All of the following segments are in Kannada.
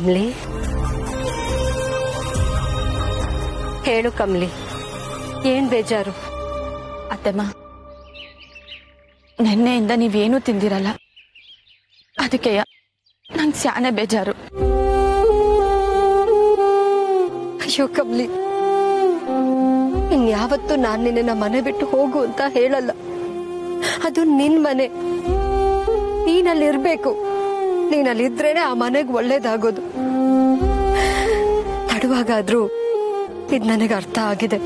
ಕಮ್ಲಿ ಹೇಳು ಕಮ್ಲಿ ಏನ್ ಬೇಜಾರು ಅತ್ತೆಮ್ಮ ನಿನ್ನೆಯಿಂದ ನೀವೇನೂ ತಿಂದಿರಲ್ಲ ಅದಕ್ಕೆ ನಂಗೆ ಸ್ಯಾನೆ ಬೇಜಾರು ಅಯ್ಯೋ ಕಮ್ಲಿ ಇನ್ಯಾವತ್ತೂ ನಾನ್ ನಿನ್ನ ಮನೆ ಬಿಟ್ಟು ಹೋಗು ಅಂತ ಹೇಳಲ್ಲ ಅದು ನಿನ್ ಮನೆ ನೀನಲ್ಲಿರ್ಬೇಕು ನೀನಲ್ಲಿದ್ರೇನೆ ಆ ಮನೆಗ್ ಒಳ್ಳೇದಾಗೋದು ತಡುವಾಗಾದ್ರೂ ಇದ್ ನನಗೆ ಅರ್ಥ ಆಗಿದೆ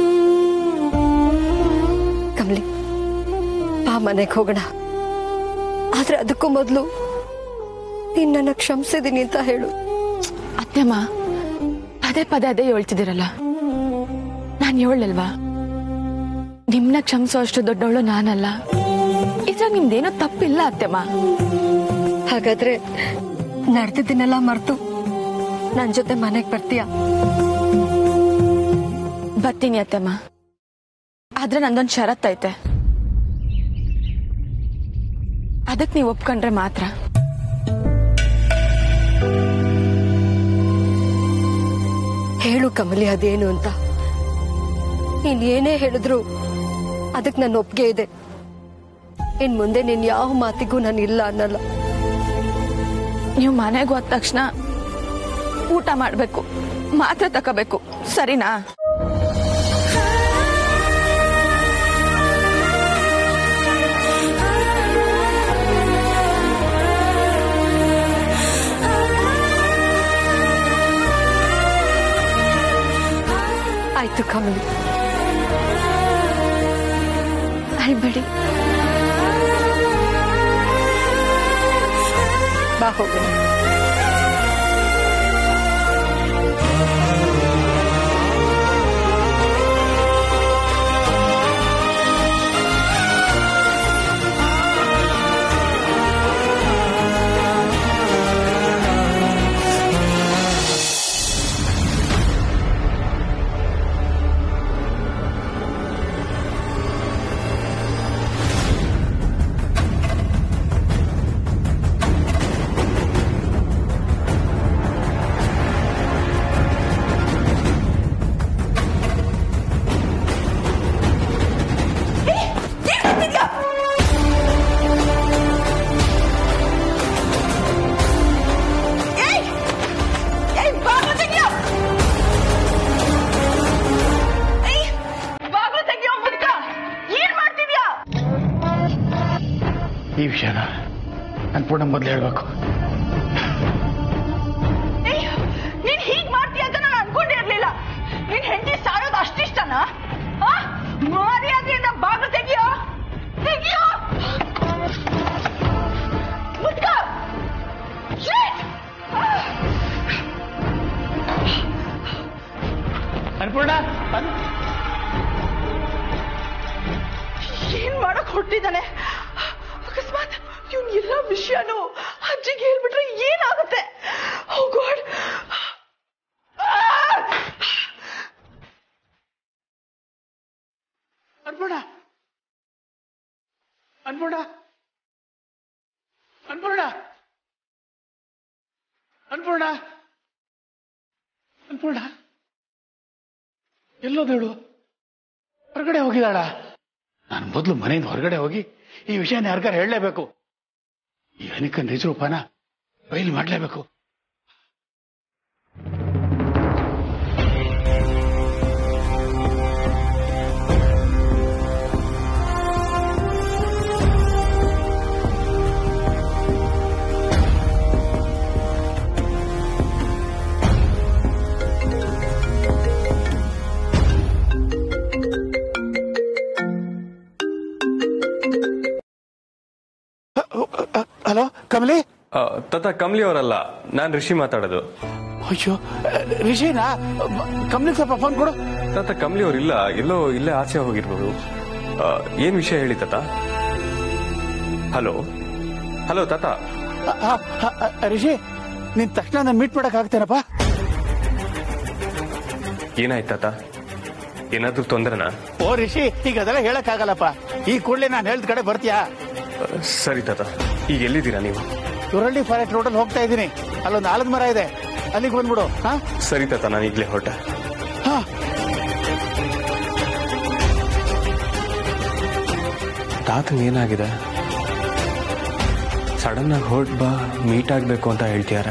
ಕಮ್ಲಿ ಆ ಮನೆಗೆ ಹೋಗೋಣ ಆದ್ರೆ ಅದಕ್ಕೂ ಮೊದಲು ನೀನ್ ನನ್ನ ಕ್ಷಮಿಸಿದೀನಿ ಅಂತ ಹೇಳು ಅತ್ತೆಮ್ಮ ಪದೇ ಪದೇ ಅದೇ ಹೇಳ್ತಿದ್ದೀರಲ್ಲ ನಾನು ಹೇಳಲ್ವಾ ನಿಮ್ನ ಕ್ಷಮಿಸೋ ಅಷ್ಟು ದೊಡ್ಡವಳು ನಾನಲ್ಲ ಇದ್ರಾಗ ನಿಮ್ದೇನೋ ತಪ್ಪಿಲ್ಲ ಅತ್ತೆಮ್ಮ ಹಾಗಾದ್ರೆ ನಡೆದಿದ್ದನ್ನೆಲ್ಲ ಮರ್ತು ನನ್ ಜೊತೆ ಮನೆಗ್ ಬರ್ತೀಯ ಬರ್ತೀನಿ ಅತ್ತೆಮ್ಮ ಆದ್ರೆ ನಂದೊಂದು ಷರತ್ತೈತೆ ಅದಕ್ಕೆ ನೀವು ಒಪ್ಕೊಂಡ್ರೆ ಮಾತ್ರ ಹೇಳು ಕಮಲಿ ಅದೇನು ಅಂತ ನೀನ್ ಏನೇ ಹೇಳಿದ್ರು ಅದಕ್ ನನ್ನ ಒಪ್ಗೆ ಇದೆ ಇನ್ ಮುಂದೆ ನೀನ್ ಯಾವ ಮಾತಿಗೂ ನಾನು ಇಲ್ಲ ಅನ್ನಲ್ಲ ನೀವು ಮನೆಗೆ ಹೋದ ತಕ್ಷಣ ಊಟ ಮಾಡ್ಬೇಕು ಮಾತ್ರೆ ತಗೋಬೇಕು ಸರಿನಾ ಆಯ್ತು ಕಮಲಿ ಅಳ್ಬೇಡಿ ಬಾ ಹೋಗೋಣ ಈ ವಿಷಯನ ನನ್ನ ಪೂರ್ಣ ಮೊದಲು ಹೇಳ್ಬೇಕು ನೀನ್ ಹೀಗ್ ಮಾಡ್ತೀಯ ಅಂತ ನಾನು ಅನ್ಕೊಂಡೇ ಇರ್ಲಿಲ್ಲ ನಿನ್ ಹೆಂಡತಿ ಸಾಯೋದು ಅಷ್ಟಿಷ್ಟನಾ ಆ? ಮರ್ಯಾದೆಯಿಂದ ಬಾಗಿಲು ತೆಗಿಯೋ ತೆಗಿಯೋ ಮುಟ್ಕ Shit! ಅನ್ಪೂರ್ಣ ಅನ್- ಏನ್ ಮಾಡಕ್ ಹೊಟ್ಟಿದ್ದಾನೆ ಅಕಸ್ಮಾತ್ ಇವ್ನ್ ಎಲ್ಲ ವಿಷಯನೂ ಅಜ್ಜಿಗೆ ಹೇಳ್ಬಿಟ್ರೆ ಏನಾಗುತ್ತೆ ಓ ಗಾಡ್ ಅನ್ಪೂರ್ಣ ಅನ್ಪೂರ್ಣ ಅನ್ಪೂರ್ಣ ಅನ್ಪೂರ್ಣ ಅನ್ಪೂರ್ಣ ಎಲ್ಲೋದೇಳು ಹೊರಗಡೆ ಹೋಗಿದಾಳ ನಾನು ಮೊದಲು ಮನೆಯಿಂದ ಹೊರಗಡೆ ಹೋಗಿ ಈ ವಿಷಯನ ಯಾರಿಗಾರ ಹೇಳಲೇಬೇಕು ಈ ಅನಿಕ ನಿಜ ರೂಪನ ಬಯಲು ಮಾಡಲೇಬೇಕು ಹಲೋ ಕಮಲಿ ಆ, ತಾತ ಕಮ್ಲಿ ಅವರಲ್ಲ ನಾನ್ ರಿಷಿ ಮಾತಾಡೋದು ಅಯ್ಯೋ ರಿಷಿನಾ ಕಮಲಿಗೆ ಸ್ವಲ್ಪ ಫೋನ್ ಕೊಡು ತಾತ ಕಮ್ಲಿ ಅವ್ರಿಲ್ಲ ಎಲ್ಲೋ ಇಲ್ಲೇ ಆಚೆ ಹೋಗಿರ್ಬೋದು ಆ, ಏನ್ ವಿಷಯ ಹೇಳಿ ತಾತ ಹಲೋ ಹಲೋ ತಾತ ಆ, ಆ, ಆ, ಆ, ರಿಷಿ ನೀನ್ ತಕ್ಷಣ ನಾನು ಮೀಟ್ ಮಾಡಕ್ ಆಗ್ತೇನಪ್ಪ ಏನಾಯ್ತು ತಾತ ಏನಾದ್ರೂ ತೊಂದ್ರೆನಾ ಓ ರಿಷಿ ಈಗ ಅದೆಲ್ಲ ಹೇಳಕ್ ಆಗಲ್ಲಪ್ಪ ಈ ಕೂಡಲೇ ನಾನು ಹೇಳ್ದ ಕಡೆ ಬರ್ತೀಯಾ ಆ, ಸರಿ ತಾತ ಈಗ ಎಲ್ಲಿದ್ದೀರಾ ನೀವು ಸುರಳ್ಳಿ ಫಾರೆಸ್ಟ್ ರೋಡಲ್ಲಿ ಹೋಗ್ತಾ ಇದ್ದೀನಿ ಅಲ್ಲೊಂದು ಆಲದ ಮರ ಇದೆ ಅಲ್ಲಿಗೆ ಬಂದ್ಬಿಡು ಹಾ ಸರಿ ತಾತ ನಾನು ಈಗಲೇ ಹೊರಟೆ ಹಾ ತಾತಂಗೆ ಏನಾಗಿದೆ ಸಡನ್ ಆಗಿ ಹೊರಟ್ ಬಾ ಮೀಟ್ ಆಗಬೇಕು ಅಂತ ಹೇಳ್ತೀಯಾರ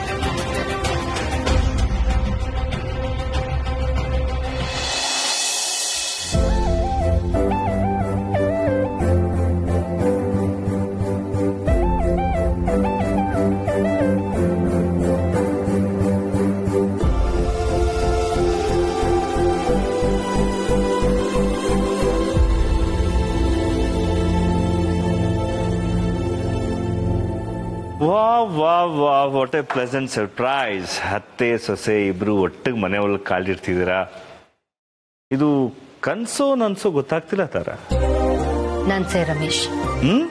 ವಾ ವಾ ವಾ ವಾಟ್ ಎ ಪ್ಲೆಸೆಂಟ್ ಸರ್ಪ್ರೈಸ್ ಅತ್ತೆ ಸೊಸೆ ಇಬ್ರು ಒಟ್ಟಿಗೆ ಮನೆ ಒಳಗೆ ಕಾಲಿಡ್ತಿದ್ದೀರಾ ಇದು ಕನ್ಸೋ ನನ್ಸೋ ಗೊತ್ತಾಗ್ತಿಲ್ಲ ತಾರ ನನ್ಸೆ ರಮೇಶ್ ಹ್ಮ್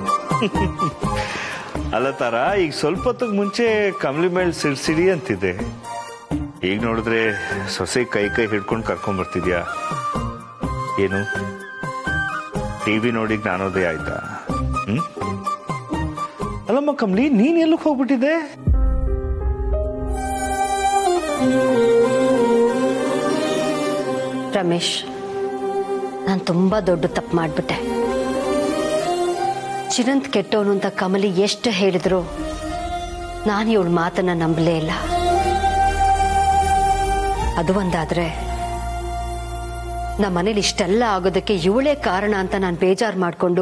ಅಲ್ಲ ತಾರ ಈಗ ಸ್ವಲ್ಪ ಹೊತ್ತಿಗೆ ಮುಂಚೆ ಕಮಲಿ ಮೇಲೆ ಸಿಡ್ಸಿಡಿ ಅಂತಿದೆ ಈಗ ನೋಡಿದ್ರೆ ಸೊಸೆ ಕೈ ಕೈ ಹಿಡ್ಕೊಂಡು ಕರ್ಕೊಂಡ್ ಬರ್ತಿದ್ಯಾ ಏನು ಟಿವಿ ನೋಡಿ ಜ್ಞಾನೋದಯ ಆಯ್ತಾ ಹ್ಮ್ ಅಲ್ಲಮ್ಮ ಕಮಲಿ ನೀನ್ ಎಲ್ಲಕ್ಕೆ ಹೋಗ್ಬಿಟ್ಟಿದ್ದೆ ರಮೇಶ್ ನಾನು ತುಂಬಾ ದೊಡ್ಡ ತಪ್ಪು ಮಾಡ್ಬಿಟ್ಟೆ ಚಿರಂತ್ ಕೆಟ್ಟವನು ಅಂತ ಕಮಲಿ ಎಷ್ಟು ಹೇಳಿದ್ರು ನಾನು ಇವಳ ಮಾತನ್ನ ನಂಬಲೇ ಇಲ್ಲ ಅದು ಒಂದಾದ್ರೆ ನಮ್ಮ ಮನೇಲಿ ಇಷ್ಟೆಲ್ಲ ಆಗೋದಕ್ಕೆ ಇವಳೇ ಕಾರಣ ಅಂತ ನಾನು ಬೇಜಾರು ಮಾಡಿಕೊಂಡು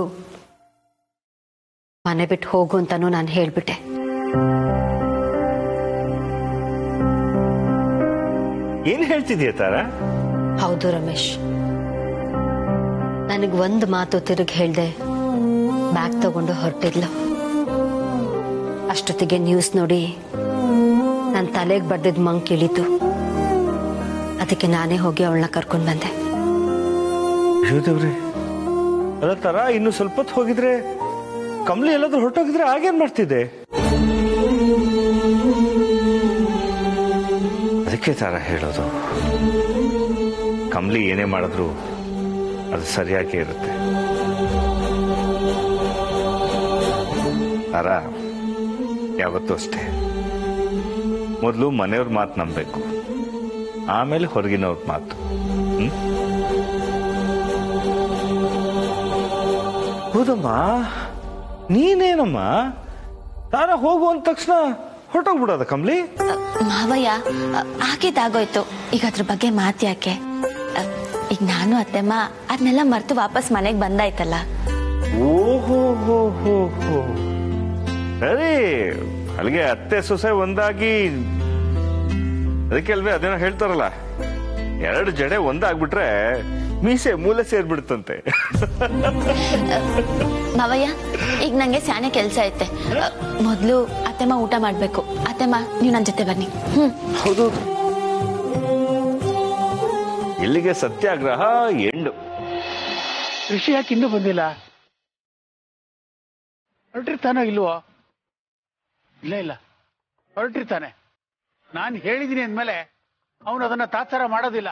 ಮನೆ ಬಿಟ್ಟು ಹೋಗು ಅಂತಾನು ನಾನು ಹೇಳ್ಬಿಟ್ಟೆ ಏನ್ ಹೇಳ್ತಿದ್ಯಾ ತಾರ ಹೌದು ರಮೇಶ್ ನನಗೆ ಒಂದು ಮಾತು ತಿರುಗಿ ಹೇಳ್ದೆ ಬ್ಯಾಗ್ ತಗೊಂಡು ಹೊರಟಿದ್ಲು ಅಷ್ಟೊತ್ತಿಗೆ ನ್ಯೂಸ್ ನೋಡಿ ನನ್ನ ತಲೆಗೆ ಬಡ್ದಿದ್ ಮಂಕ್ ಇಳಿತು ಅದಕ್ಕೆ ನಾನೇ ಹೋಗಿ ಅವಳನ್ನ ಕರ್ಕೊಂಡು ಬಂದೆ ದೇವ್ರೆ ಅಲ್ಲ ತರ ಇನ್ನು ಸ್ವಲ್ಪ ಹೊತ್ತು ಹೋಗಿದ್ರೆ ಕಮಲಿ ಎಲ್ಲಾದ್ರೂ ಹೊರಟೋಗಿದ್ರೆ ಆಗೇನ್ ಮಾಡ್ತಿದ್ದೆ ಅದಕ್ಕೆ ತರ ಹೇಳೋದು ಕಮಲಿ ಏನೇ ಮಾಡಿದ್ರು ಅದು ಸರಿಯಾಗಿ ಇರುತ್ತೆ ತಾರ ಯಾವತ್ತೂ ಅಷ್ಟೇ ಮೊದಲು ಮನೆಯವ್ರ ಮಾತು ನಂಬಬೇಕು ಆಮೇಲೆ ಹೊರಗಿನವ್ರ ಮಾತು ಹ್ಮ್ ಹೌದಮ್ಮ ನೀನೇನಮ್ಮ ತಾರ ಹೋಗು ಅಂದ ತಕ್ಷಣ ಹೊರಟೋಗ್ಬಿಡೋದ ಕಮ್ಲಿ ಮಾವಯ್ಯ ಆಗಿದ್ದಾಗೋಯ್ತು ಈಗ ಅದ್ರ ಬಗ್ಗೆ ಮಾತ್ಯಾಕೆ ಅ, ಈಗ ನಾನು ಅತ್ತೆಮ್ಮ ಅದನ್ನೆಲ್ಲ ಮರ್ತು ವಾಪಸ್ ಮನೆಗೆ ಬಂದಾಯ್ತಲ್ಲ ಓಹೋ ಹೋ ಹೋ ಹೋ ಸರಿ ಅಲ್ಲಿಗೆ ಅತ್ತೆ ಸೊಸೆ ಒಂದಾಗಿ ಅದಕ್ಕೆ ಅಲ್ವೇ ಅದೇನೋ ಹೇಳ್ತಾರಲ್ಲ ಎರಡು ಜಡೆ ಒಂದಾಗ್ಬಿಟ್ರೆ ಮೀಸೆ ಮೂಲೆ ಸೇರ್ಬಿಡ್ತಂತೆ ಮಾವಯ್ಯ ಈಗ ನಂಗೆ ಸ್ಯಾನೆ ಕೆಲಸ ಐತೆ ಅ, ಮೊದ್ಲು ಅತ್ತೆಮ್ಮ ಊಟ ಮಾಡ್ಬೇಕು ಅತ್ತೆಮ್ಮ ನೀವು ನನ್ನ ಜೊತೆ ಬನ್ನಿ ಹ್ಮ್ ಹೌದು ಇಲ್ಲಿಗೆ ಸತ್ಯಾಗ್ರಹ ಎಂಡು ಋಷಿ ಯಾಕೆ ಇನ್ನೂ ಬಂದಿಲ್ಲ ಹೊರಟಿರ್ತಾನೋ ಇಲ್ವೋ ಇಲ್ಲ ಇಲ್ಲ ಹೊರಟಿರ್ತಾನೆ ನಾನು ಹೇಳಿದ್ದೀನಿ ಅಂದ್ಮೇಲೆ ಅವನು ಅದನ್ನ ತಾತ್ಸಾರ ಮಾಡೋದಿಲ್ಲ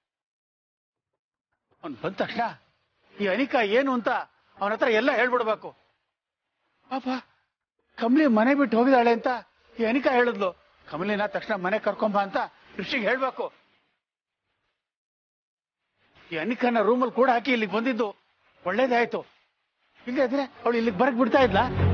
ಅವನು ಬಂದ ತಕ್ಷಣ ಈ ಅನಿಕಾ ಏನು ಅಂತ ಅವನ ಹತ್ರ ಎಲ್ಲ ಹೇಳ್ಬಿಡ್ಬೇಕು ಪಾಪ ಕಮಲಿ ಮನೆ ಬಿಟ್ಟು ಹೋಗಿದಾಳೆ ಅಂತ ಈ ಅನಿಕಾ ಹೇಳಿದ್ಲು ಕಮಲಿನ ತಕ್ಷಣ ಮನೆ ಕರ್ಕೊಂಬ ಅಂತ ಋಷಿಗೆ ಹೇಳ್ಬೇಕು ಈ ಅನಿಕನ ರೂಮಲ್ಲಿ ಕೂಡ ಹಾಕಿ ಇಲ್ಲಿಗೆ ಬಂದಿದ್ದು ಒಳ್ಳೇದೇ ಆಯ್ತು ಇಲ್ಲದ್ರೆ ಅವಳು ಇಲ್ಲಿಗೆ ಬರಕ್ ಬಿಡ್ತಾ ಇದ್ಲಾ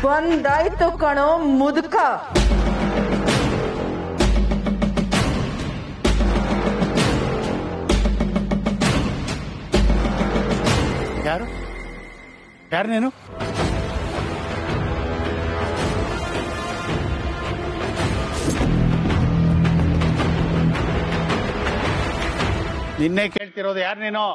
ಬಂದಾಯ್ತು ಕಣೋ ಮುದುಕ ಯಾರು ಯಾರು ನೀನು ನಿನ್ನೆ ಕೇಳ್ತಿರೋದು ಯಾರು ನೀನು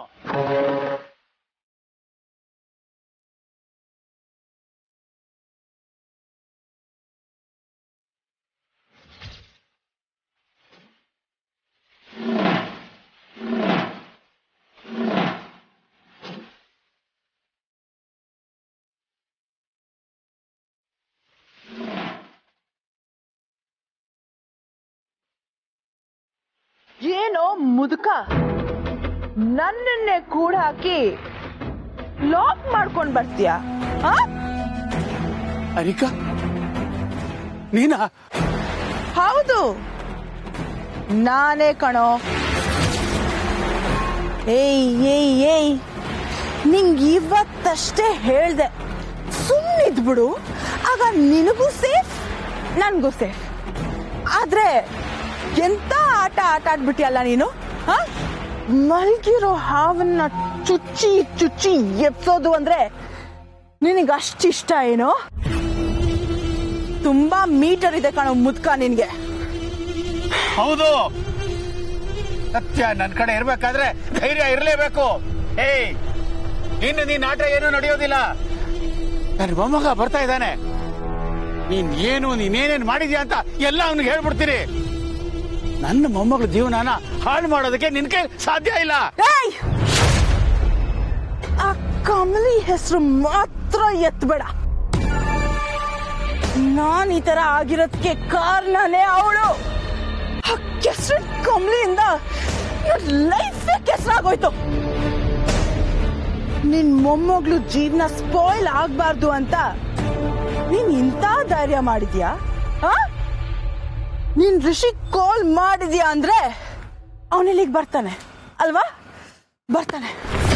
ಏನೋ ಮುದುಕ ನನ್ನನ್ನೇ ಕೂಡ ಹಾಕಿ ಲಾಕ್ ಮಾಡ್ಕೊಂಡ್ ಬರ್ತೀಯ ಆ? ಅರಿಕಾ ನೀನಾ ಹೌದು ನಾನೇ ಕಣೋ ಏಯ್ ಏಯ್ ಏಯ್ ನಿಂಗ್ ಇವತ್ತಷ್ಟೇ ಹೇಳ್ದೆ ಸುಮ್ಮನಿದ್ಬಿಡು ಆಗ ನಿನಗೂ ಸೇಫ್ ನನ್ಗೂ ಸೇಫ್ ಆದ್ರೆ ಎಂತ ಆಟ ಆಟ ಆಡ್ಬಿಟ್ಟಿಯಲ್ಲ ನೀನು ಹ? ಮಲ್ಗಿರೋ ಹಾವನ್ನ ಚುಚ್ಚಿ ಚುಚ್ಚಿ ಎಪ್ಸೋದು ಅಂದ್ರೆ ನಿನಗೆ ಅಷ್ಟಿಷ್ಟ ಏನೋ ತುಂಬಾ ಮೀಟರ್ ಇದೆ ಕಣೋ ಮುದ್ಕ ನಿನ್ಗೆ ಹೌದು ಸತ್ಯ ನನ್ ಕಡೆ ಇರ್ಬೇಕಾದ್ರೆ ಧೈರ್ಯ ಇರಲೇಬೇಕು ಏಯ್ ಇನ್ನು ನೀನ್ ಆಟ ಏನು ನಡೆಯೋದಿಲ್ಲ ನನ್ನ ಮೊಮ್ಮಗ ಬರ್ತಾ ಇದ್ದಾನೆ ನೀನ್ ಏನು ನೀನೇನೇನ್ ಮಾಡಿದ್ಯಾ ಅಂತ ಎಲ್ಲ ಅವನಿಗೆ ಹೇಳ್ಬಿಡ್ತೀನಿ ನನ್ನ ಮೊಮ್ಮಗಳ ಜೀವನನ ಹಾಳು ಮಾಡೋದಕ್ಕೆ ನಿನ್ ಕೈ ಸಾಧ್ಯ ಇಲ್ಲ ಏಯ್! ಆ ಕಮಲಿ ಹೆಸರು ಮಾತ್ರ ಎತ್ಬೇಡ ನಾನ್ ಈ ತರ ಆಗಿರೋದಕ್ಕೆ ಕಾರಣನೇ ಅವಳು ಆ ಕೆಸರು ಕಮಲಿಯಿಂದ ಲೈಫ್ ಕೆಸರಾಗೋಯ್ತು ನಿನ್ ಮೊಮ್ಮಗಳು ಜೀವನ ಸ್ಪಾಯ್ಲ್ ಆಗ್ಬಾರ್ದು ಅಂತ ನೀನ್ ಇಂಥ ಧೈರ್ಯ ಮಾಡಿದ್ಯಾ ಆ? ನೀನ್ ಋಷಿ ಕಾಲ್ ಮಾಡಿದ್ಯಾ ಅಂದ್ರೆ ಅವನಿಲ್ಲಿಗೆ ಬರ್ತಾನೆ ಅಲ್ವಾ ಬರ್ತಾನೆ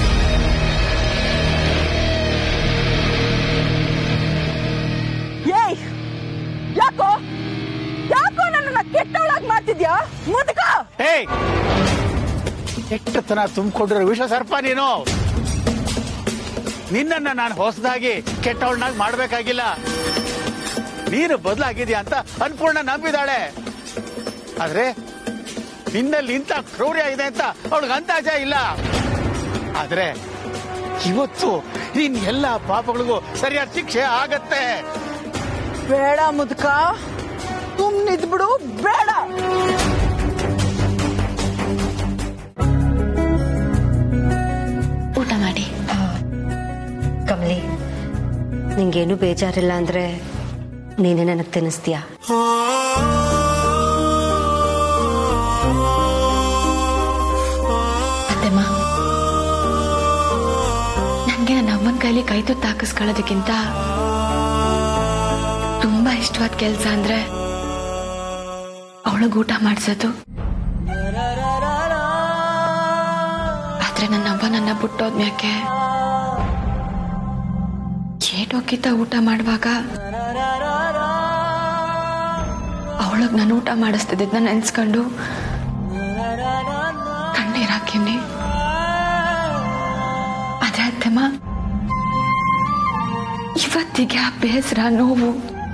ಏಯ್ ಯಾಕೋ ಯಾಕೋ ನನ್ನನ್ನ ಕೆಟ್ಟವಳಾಗಿ ಮಾಡ್ತಿದ್ಯಾ ಮುದುಕ ಏಯ್ ಕೆಟ್ಟತನ ತುಂಬಿಕೊಂಡಿರೋ ವಿಷ ಸರ್ಪ ನೀನು ನಿನ್ನನ್ನ ನಾನು ಹೊಸದಾಗಿ ಕೆಟ್ಟವಳನ್ನಾಗಿ ಮಾಡ್ಬೇಕಾಗಿಲ್ಲ ನೀನು ಬದಲಾಗಿದ್ಯಾ ಅಂತ ಅನ್ಪೂರ್ಣ ನಂಬಿದಾಳೆ ಆದ್ರೆ ನಿನ್ನಲ್ಲಿ ಇಂಥ ಕ್ರೌರ್ಯ ಇದೆ ಅಂತ ಅವಳಿಗೆ ಅಂದಾಜ ಇಲ್ಲ ಆದ್ರೆ ಇವತ್ತು ನಿನ್ ಎಲ್ಲ ಪಾಪಗಳಿಗೂ ಸರಿಯಾದ ಶಿಕ್ಷೆ ಆಗತ್ತೆ ಬೇಡ ಮುದುಕ ಸುಮ್ನಿದ್ಬಿಡು ಬೇಡ ಊಟ ಮಾಡಿ ಕಮಲಿ ನಿಂಗೇನು ಬೇಜಾರಿಲ್ಲ ಅಂದ್ರೆ ನೀನೇ ನನಗೆ ತಿನ್ನಿಸ್ತೀಯಾ ಅತ್ತೆಮ್ಮ ನನಗೆ ನನ್ನ ಅಮ್ಮನ ಕೈಲಿ ಕೈ ತುತ್ತು ಹಾಕಿಸ್ಕೊಳ್ಳೋದಕ್ಕಿಂತ ತುಂಬಾ ಇಷ್ಟವಾದ ಕೆಲಸ ಅಂದ್ರೆ ಅವಳಿಗೆ ಊಟ ಮಾಡಿಸೋದು ಆದ್ರೆ ನನ್ನ ಅವ್ವ ನನ್ನ ಬಿಟ್ಟೋದ್ಮ್ಯಾಕೆ ಏಟೋಕಿತ ಊಟ ಮಾಡುವಾಗ ಅವಳಗ್ ನಾನು ಊಟ ಮಾಡಿಸ್ತಿದ್ದನ್ನ ನೆನ್ಸ್ಕೊಂಡು ಕಣ್ಣೀರ್ ಹಾಕಿವ್ನಿ ಆದ್ರೆ ಅತ್ತೆಮ್ಮ ಇವತ್ತಿಗೆ ಆ ಬೇಸರ ನೋವು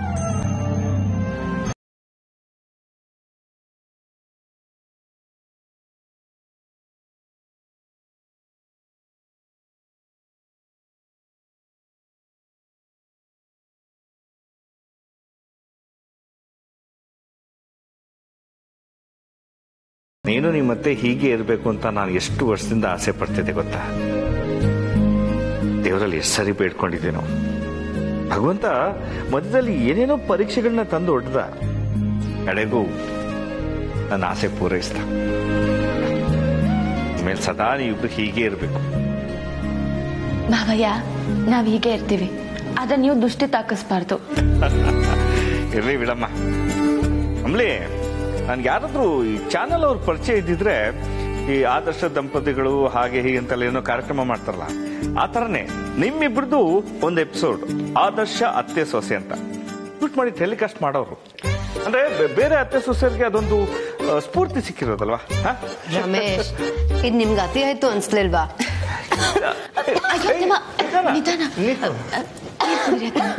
ನೀನು ನಿಮ್ಮ ಮತ್ತೆ ಹೀಗೆ ಇರಬೇಕು ಅಂತ ನಾನು ಎಷ್ಟು ವರ್ಷದಿಂದ ಆಸೆ ಪಡ್ತಿದ್ದೆ ಗೊತ್ತಾ ದೇವರಲ್ಲಿ ಎಷ್ಟು ಸರಿ ಬೇಡ್ಕೊಂಡಿದ್ದೇನೋ ಭಗವಂತ ಮಧ್ಯದಲ್ಲಿ ಏನೇನೋ ಪರೀಕ್ಷೆಗಳನ್ನ ತಂದು ಹೊಡೆದ ಕಡೆಗೂ ನನ್ನ ಆಸೆ ಪೂರೈಸ್ದ ಆಮೇಲೆ ಸದಾ ನೀವಿಬ್ರು ಹೀಗೆ ಇರಬೇಕು ಮಾವಯ್ಯ ನಾವ್ ಹೀಗೆ ಇರ್ತೀವಿ ಆದ್ರೆ ನೀವು ದೃಷ್ಟಿ ತಾಕಿಸ್ಬಾರ್ದು ಇರ್ಲಿ ಬಿಡಮ್ಮ ಅಮ್ಲಿ ನನ್ಗೆ ಯಾರಾದ್ರೂ ಈ ಚಾನಲ್ ಅವ್ರ ಪರಿಚಯ ಇದ್ದಿದ್ರೆ ಈ ಆದರ್ಶ ದಂಪತಿಗಳು ಹಾಗೆ ಹೀಗೆ ಅಂತೆಲ್ಲ ಏನೋ ಕಾರ್ಯಕ್ರಮ ಮಾಡ್ತಾರಲ್ಲ ಆ ಥರನೇ ನಿಮ್ಮಿಬ್ರದ್ದು ಒಂದು ಎಪಿಸೋಡ್ ಆದರ್ಶ ಅತ್ತೆ ಸೊಸೆ ಅಂತ ಶೂಟ್ ಮಾಡಿ ಟೆಲಿಕಾಸ್ಟ್ ಮಾಡೋರು ಅಂದ್ರೆ ಬೆ- ಬೇರೆ ಅತ್ತೆ ಸೊಸೆಯರಿಗೆ ಅದೊಂದು ಆ, ಸ್ಫೂರ್ತಿ ಸಿಕ್ಕಿರೋದಲ್ವಾ ಹಾ? ರಮೇಶ್ ಇದು ನಿಮ್ಗೆ ಅತಿ ಆಯ್ತು ಅನ್ಸ್ಲಿಲ್ವಾ ಅಯ್ಯೋ ಅತ್ತೆಮ್ಮ, ನಿಧಾನ. ನಿಧಾನ ನಿಧಾನ. ಅ, ಅ, ನೀರ್ ಕುಡೀರಿ ಅತ್ತೆಮ್ಮ.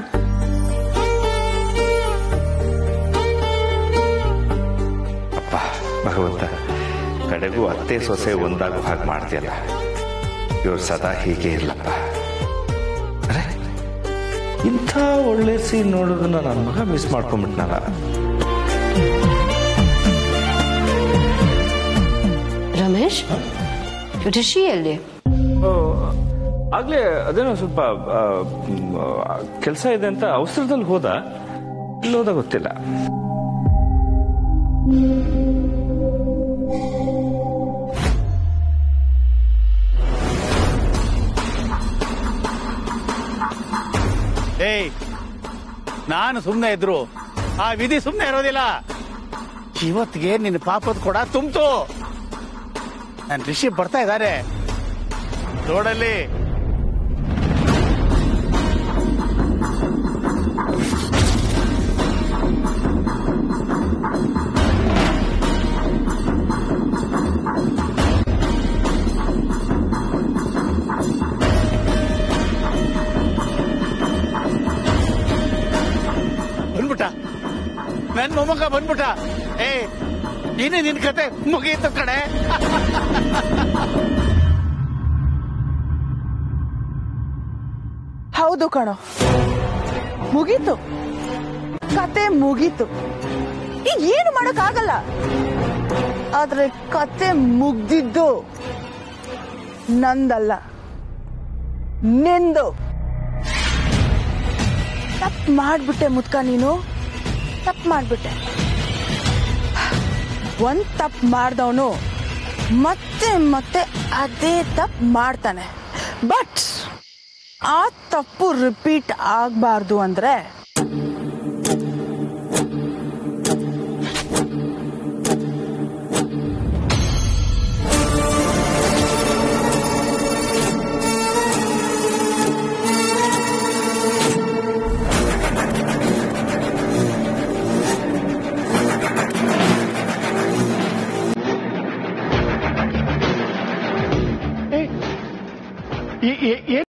ಅಪ್ಪ ಭಗವಂತ ಕಡೆಗೂ ಅತ್ತೆ ಸೊಸೆ ಒಂದಾಗೋ ಹಾಗೆ ಮಾಡ್ತೀಯಲ್ಲ ಇವ್ರು ಸದಾ ಹೀಗೆ ಇರ್ಲಪ್ಪ ಅರೆ ಇಂಥ ಒಳ್ಳೆ ಸೀನ್ ನೋಡೋದನ್ನ ನನ್ನ ಮಗ ಮಿಸ್ ಮಾಡ್ಕೊಂಡ್ಬಿಟ್ನಲ್ಲ ರಮೇಶ್ ಋಷಿಯಲ್ಲಿ ಆಗ್ಲೇ ಅದೇನೋ ಸ್ವಲ್ಪ ಕೆಲಸ ಇದೆ ಅಂತ ಅವಸರದಲ್ಲಿ ಹೋದ ಇಲ್ಲಿ ಹೋದ ಗೊತ್ತಿಲ್ಲ ಏಯ್ ನಾನು ಸುಮ್ಮನೆ ಇದ್ರು ಆ ವಿಧಿ ಸುಮ್ಮನೆ ಇರೋದಿಲ್ಲ ಇವತ್ತಿಗೆ ನಿನ್ನ ಪಾಪದ ಕೊಡ ತುಂಬ್ತು ನನ್ ರಿಷಿ ಬರ್ತಾ ಇದ್ದಾರೆ ನೋಡಲ್ಲಿ ಬಂದ್ಬಿಟ್ಟ ನನ್ ಮೊಮ್ಮಗ ಬಂದ್ಬಿಟ್ಟ ಏ ಇನ್ನು ನಿನ್ ಕತೆ ಮುಗಿಯಿತು ಕಡೆ ಹೌದು ಕಣೋ ಮುಗೀತು ಕತೆ ಮುಗೀತು ಈಗ ಏನು ಮಾಡಕ್ಕಾಗಲ್ಲ ಆದ್ರೆ ಕತೆ ಮುಗ್ದಿದ್ದು ನಂದಲ್ಲ ನಿಂದು ತಪ್ಪು ಮಾಡ್ಬಿಟ್ಟೆ ಮುದ್ಕ ನೀನು ತಪ್ಪು ಮಾಡ್ಬಿಟ್ಟೆ ಒಂದ್ ತಪ್ಪು ಮಾಡ್ದವನು ಮತ್ತೆ ಮತ್ತೆ ಅದೇ ತಪ್ಪು ಮಾಡ್ತಾನೆ ಬಟ್ ಆ ತಪ್ಪು ರಿಪೀಟ್ ಆಗಬಾರ್ದು ಅಂದ್ರೆ ಏ- ಏ- ಏನ್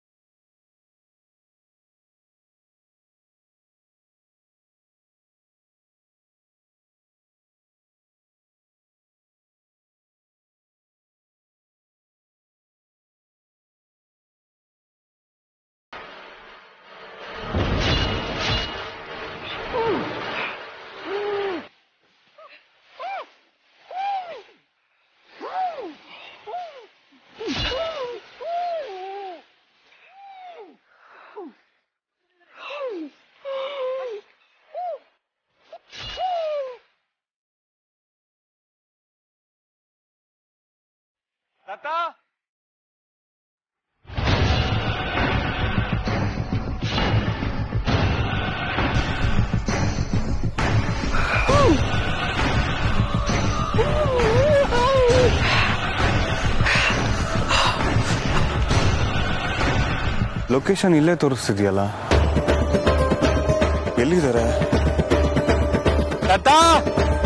ಲೊಕೇಶನ್ ಇಲ್ಲೇ ತೋರಿಸ್ತಿದ್ಯಲ್ಲ ಎಲ್ಲಿದ್ದಾರೆ ತಾತ